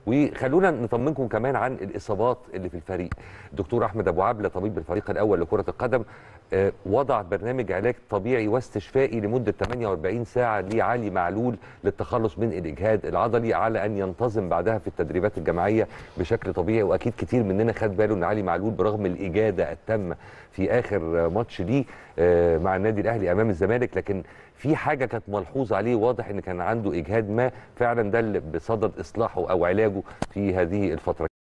وخلونا نطمنكم كمان عن الاصابات اللي في الفريق الدكتور احمد ابو عبله طبيب الفريق الاول لكره القدم آه، وضع برنامج علاج طبيعي واستشفائي لمده 48 ساعه لعلي معلول للتخلص من الاجهاد العضلي على ان ينتظم بعدها في التدريبات الجماعيه بشكل طبيعي واكيد كتير مننا خد باله ان علي معلول برغم الاجاده التامه في اخر ماتش ليه آه، مع النادي الاهلي امام الزمالك لكن في حاجه كانت ملحوظه عليه واضح ان كان عنده اجهاد ما فعلا ده اللي بصدد اصلاحه او علاجه في هذه الفتره